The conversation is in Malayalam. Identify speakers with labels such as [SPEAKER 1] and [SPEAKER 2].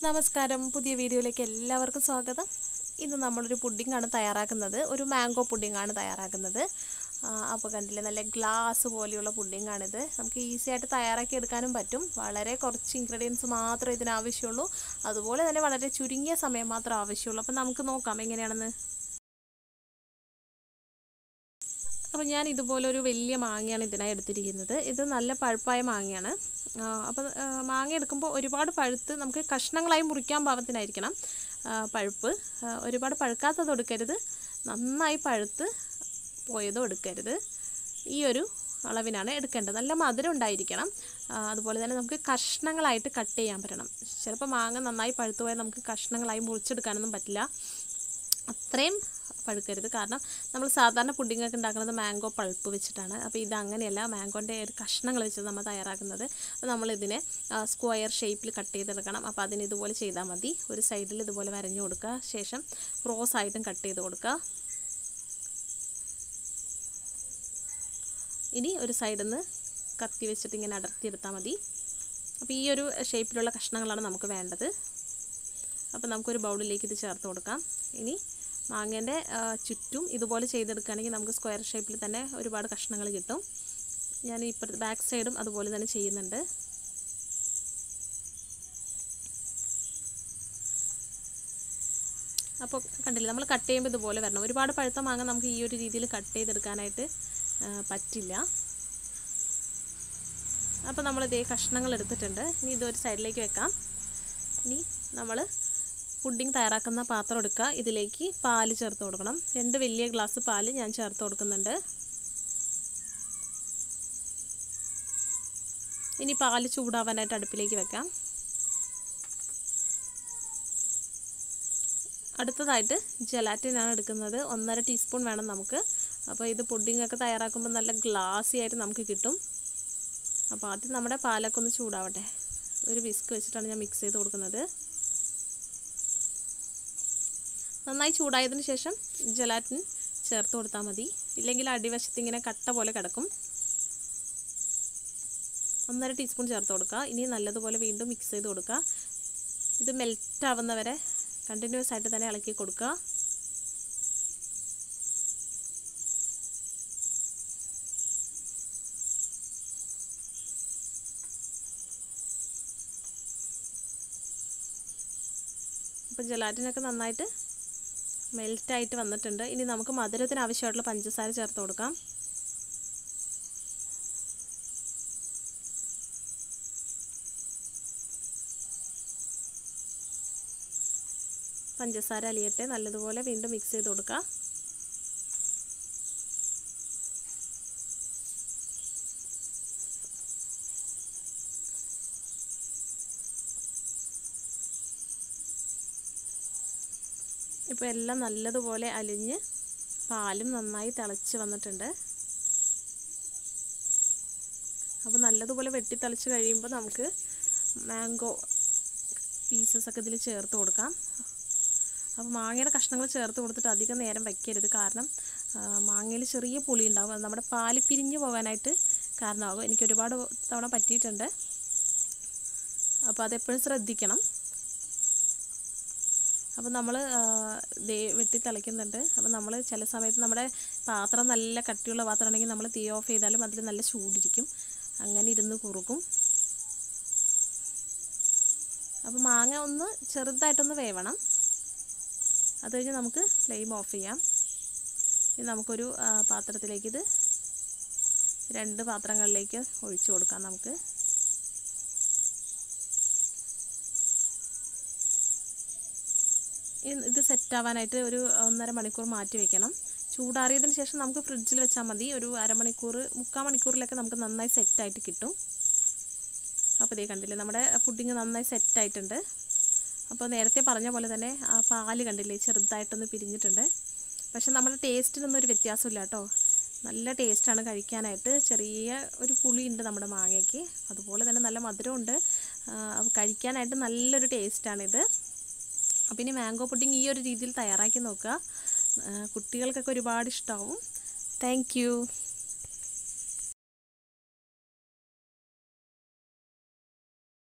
[SPEAKER 1] നമസ്കാരം പുതിയ വീഡിയോയിലേക്ക് എല്ലാവർക്കും സ്വാഗതം ഇന്ന് നമ്മളൊരു പുഡിങ്ങാണ് തയ്യാറാക്കുന്നത് ഒരു മാംഗോ പുഡിങ്ങാണ് തയ്യാറാക്കുന്നത് ആ, അപ്പോൾ കണ്ടില്ലേ നല്ല ഗ്ലാസ് പോലെയുള്ള പുഡിങ്ങാണിത് നമുക്ക് ഈസി ആയിട്ട് തയ്യാറാക്കി എടുക്കാനും പറ്റും വളരെ കുറച്ച് ഇൻഗ്രീഡിയൻസ് മാത്രമേ ഇതിന് ആവശ്യമുള്ളൂ അതുപോലെ തന്നെ വളരെ ചുരുങ്ങിയ സമയം മാത്രമേ ആവശ്യമുള്ളൂ അപ്പോൾ നമുക്ക് നോക്കാം എങ്ങനെയാണെന്ന് അപ്പോൾ ഞാൻ ഇതുപോലെ ഒരു വലിയ മാങ്ങയാണ് ഇതിനായി എടുത്തിരിക്കുന്നത് ഇത് നല്ല പഴുപ്പായ മാങ്ങയാണ് അപ്പോൾ മാങ്ങ എടുക്കുമ്പോൾ ഒരുപാട് പഴുത്ത് നമുക്ക് കഷ്ണങ്ങളായി മുറിക്കാൻ പാകത്തിനായിരിക്കണം ആ, പഴുപ്പ് ആ, ഒരുപാട് പഴുക്കാത്തത് എടുക്കരുത് നന്നായി പഴുത്ത് പോയതും എടുക്കരുത് ഈ ഒരു അളവിനാണ് എടുക്കേണ്ടത് നല്ല മധുരം ഉണ്ടായിരിക്കണം ആ, അതുപോലെ തന്നെ നമുക്ക് കഷ്ണങ്ങളായിട്ട് കട്ട് ചെയ്യാൻ പറ്റണം ചിലപ്പോൾ മാങ്ങ നന്നായി പഴുത്തു പോയാൽ നമുക്ക് കഷ്ണങ്ങളായി മുറിച്ചെടുക്കാനൊന്നും പറ്റില്ല അത്രയും പഴുക്കരുത് കാരണം നമ്മൾ സാധാരണ പുഡിങ്ങൊക്കെ ഉണ്ടാക്കുന്നത് മാംഗോ പൾപ്പ് വെച്ചിട്ടാണ് അപ്പോൾ ഇത് അങ്ങനെയല്ല മാംഗോൻ്റെ ഒരു കഷ്ണങ്ങൾ വെച്ച് നമ്മൾ തയ്യാറാക്കുന്നത് അപ്പോൾ നമ്മളിതിനെ സ്ക്വയർ ഷേപ്പിൽ കട്ട് ചെയ്തെടുക്കണം അപ്പോൾ അതിന് ഇതുപോലെ ചെയ്താൽ മതി ഒരു സൈഡിൽ ഇതുപോലെ വരഞ്ഞു കൊടുക്കുക ശേഷം ക്രോസ് ആയിട്ടും കട്ട് ചെയ്ത് കൊടുക്കുക ഇനി ഒരു സൈഡിൽ നിന്ന് കത്തി വെച്ചിട്ട് ഇങ്ങനെ അടർത്തിയെടുത്താൽ മതി അപ്പോൾ ഈ ഒരു ഷേപ്പിലുള്ള കഷ്ണങ്ങളാണ് നമുക്ക് വേണ്ടത് അപ്പോൾ നമുക്കൊരു ബൗളിലേക്ക് ഇത് ചേർത്ത് കൊടുക്കാം ഇനി മാങ്ങേൻ്റെ ചുറ്റും ഇതുപോലെ ചെയ്തെടുക്കുകയാണെങ്കിൽ നമുക്ക് സ്ക്വയർ ഷേപ്പിൽ തന്നെ ഒരുപാട് കഷ്ണങ്ങൾ കിട്ടും ഞാൻ ഇപ്പുറത്ത് ബാക്ക് സൈഡും അതുപോലെ തന്നെ ചെയ്യുന്നുണ്ട് അപ്പോൾ കണ്ടില്ലേ നമ്മൾ കട്ട് ചെയ്യുമ്പോൾ ഇതുപോലെ വരണം ഒരുപാട് പഴുത്ത മാങ്ങ നമുക്ക് ഈ ഒരു രീതിയിൽ കട്ട് ചെയ്തെടുക്കാനായിട്ട് ആ, പറ്റില്ല അപ്പോൾ നമ്മൾ ഇതേ കഷ്ണങ്ങൾ എടുത്തിട്ടുണ്ട് ഇനി ഇതൊരു സൈഡിലേക്ക് വെക്കാം ഇനി നമ്മൾ പുഡിംഗ് തയ്യാറാക്കുന്ന പാത്രം എടുക്കുക ഇതിലേക്ക് പാല് ചേർത്ത് കൊടുക്കണം രണ്ട് വലിയ ഗ്ലാസ് പാല് ഞാൻ ചേർത്ത് കൊടുക്കുന്നുണ്ട് ഇനി പാല് ചൂടാവാനായിട്ട് അടുപ്പിലേക്ക് വെക്കാം അടുത്തതായിട്ട് ജലാറ്റിനാണ് എടുക്കുന്നത് ഒന്നര ടീസ്പൂൺ വേണം നമുക്ക് അപ്പോൾ ഇത് പുഡിംഗ് ഒക്കെ തയ്യാറാക്കുമ്പോൾ നല്ല ഗ്ലാസി ആയിട്ട് നമുക്ക് കിട്ടും അപ്പോൾ ആദ്യം നമ്മുടെ പാലൊക്കെ ഒന്ന് ചൂടാവട്ടെ ഒരു വിസ്ക് വെച്ചിട്ടാണ് ഞാൻ മിക്സ് ചെയ്ത് കൊടുക്കുന്നത് നന്നായി ചൂടായതിന് ശേഷം ജലാറ്റിൻ ചേർത്ത് കൊടുത്താൽ മതി ഇല്ലെങ്കിൽ അടിവശത്ത് ഇങ്ങനെ കട്ട പോലെ കിടക്കും ഒന്നര ടീസ്പൂൺ ചേർത്ത് കൊടുക്കുക ഇനി നല്ലതുപോലെ വീണ്ടും മിക്സ് ചെയ്ത് കൊടുക്കുക ഇത് മെൽറ്റ് ആവുന്നവരെ കണ്ടിന്യൂസ് ആയിട്ട് തന്നെ ഇളക്കി കൊടുക്കുക അപ്പോൾ ജലാറ്റിനൊക്കെ നന്നായിട്ട് മെൽറ്റായിട്ട് വന്നിട്ടുണ്ട് ഇനി നമുക്ക് മധുരത്തിന് ആവശ്യമായിട്ടുള്ള പഞ്ചസാര ചേർത്ത് കൊടുക്കാം പഞ്ചസാര അലിയട്ടെ നല്ലതുപോലെ വീണ്ടും മിക്സ് ചെയ്ത് കൊടുക്കുക ഇപ്പോൾ എല്ലാം നല്ലതുപോലെ അലിഞ്ഞ് പാലും നന്നായി തിളച്ച് വന്നിട്ടുണ്ട് അപ്പോൾ നല്ലതുപോലെ വെട്ടി തിളച്ച് കഴിയുമ്പോൾ നമുക്ക് മാംഗോ പീസസ് ഒക്കെ ഇതിൽ ചേർത്ത് കൊടുക്കാം അപ്പോൾ മാങ്ങയുടെ കഷ്ണങ്ങൾ ചേർത്ത് കൊടുത്തിട്ട് അധികം നേരം വയ്ക്കരുത് കാരണം മാങ്ങയിൽ ചെറിയ പുളി ഉണ്ടാവും അത് നമ്മുടെ പാല് പിരിഞ്ഞു പോകാനായിട്ട് കാരണമാകും എനിക്ക് ഒരുപാട് തവണ പറ്റിയിട്ടുണ്ട് അപ്പോൾ അതെപ്പോഴും ശ്രദ്ധിക്കണം അപ്പോൾ നമ്മൾ ദേ വെട്ടി തിളയ്ക്കുന്നുണ്ട് അപ്പോൾ നമ്മൾ ചില സമയത്ത് നമ്മുടെ പാത്രം നല്ല കട്ടിയുള്ള പാത്രമാണെങ്കിൽ നമ്മൾ തീ ഓഫ് ചെയ്താലും അതിൽ നല്ല ചൂടിരിക്കും അങ്ങനെ ഇരുന്ന് കുറുക്കും അപ്പോൾ മാങ്ങ ഒന്ന് ചെറുതായിട്ടൊന്ന് വേവണം അത് കഴിഞ്ഞ് നമുക്ക് ഫ്ലെയിം ഓഫ് ചെയ്യാം ഇനി നമുക്കൊരു ആ, പാത്രത്തിലേക്ക് ഇത് രണ്ട് പാത്രങ്ങളിലേക്ക് ഒഴിച്ചു കൊടുക്കാം നമുക്ക് ഇ- ഇത് സെറ്റാവാനായിട്ട് ഒരു ഒന്നര മണിക്കൂർ മാറ്റി വെക്കണം ചൂടാറിയതിന് ശേഷം നമുക്ക് ഫ്രിഡ്ജിൽ വെച്ചാൽ മതി ഒരു അരമണിക്കൂർ മുക്കാൽ മണിക്കൂറിലൊക്കെ നമുക്ക് നന്നായി സെറ്റായിട്ട് കിട്ടും അപ്പോൾ ഇതേ കണ്ടില്ലേ നമ്മുടെ പുഡിങ് നന്നായി സെറ്റായിട്ടുണ്ട് അപ്പോൾ നേരത്തെ പറഞ്ഞ പോലെ തന്നെ ആ പാല് കണ്ടില്ലേ ചെറുതായിട്ടൊന്ന് പിരിഞ്ഞിട്ടുണ്ട് പക്ഷെ നമ്മുടെ ടേസ്റ്റിനൊന്നും ഒരു വ്യത്യാസമില്ല കേട്ടോ നല്ല ടേസ്റ്റാണ് കഴിക്കാനായിട്ട് ചെറിയ ഒരു പുളിയുണ്ട് നമ്മുടെ മാങ്ങയ്ക്ക് അതുപോലെ തന്നെ നല്ല മധുരമുണ്ട് ആ, അപ്പോൾ കഴിക്കാനായിട്ട് നല്ലൊരു ടേസ്റ്റാണിത് അപ്പോൾ ഇനി മാംഗോ പുഡിങ് ഈ ഒരു രീതിയിൽ തയ്യാറാക്കി നോക്കുക ആ, കുട്ടികൾക്കൊക്കെ ഒരുപാട് ഇഷ്ടമാവും താങ്ക്